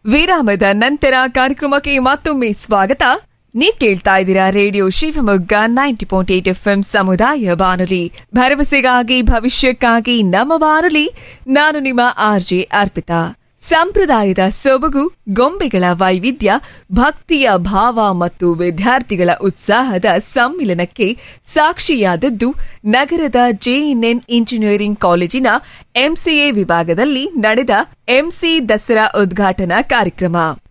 ವಿರಾಮದ ನಂತರ ಕಾರ್ಯಕ್ರಮಕ್ಕೆ ಮತ್ತೊಮ್ಮೆ ಸ್ವಾಗತ ನೀವ್ ಕೇಳ್ತಾ ಇದ್ದೀರಾ radio Shivamogga ninety point eight F M ಸಮುದಾಯ ಬಾನುಲಿ ಭರವಸೆಗಾಗಿ ಭವಿಷ್ಯಕ್ಕಾಗಿ ನಮ್ಮ ಬಾನುಲಿ ನಾನು ನಿಮ್ಮ ಆರ್ಜೆ ಅರ್ಪಿತಾ ಸಂಪ್ರದಾಯದ ಸೊಬಗು ಗೊಂಬೆಗಳ ವೈವಿಧ್ಯ ಭಕ್ತಿಯ ಭಾವ ಮತ್ತು ವಿದ್ಯಾರ್ಥಿಗಳ ಉತ್ಸಾಹದ ಸಮ್ಮಿಲನಕ್ಕೆ ಸಾಕ್ಷಿಯಾದದ್ದು ನಗರದ ಜೆಎನ್ಎನ್ ಇಂಜಿನಿಯರಿಂಗ್ ಕಾಲೇಜಿನ ಎಂಸಿಎ ವಿಭಾಗದಲ್ಲಿ ನಡೆದ ಎಂಸಿ ದಸರಾ ಉದ್ಘಾಟನಾ ಕಾರ್ಯಕ್ರಮ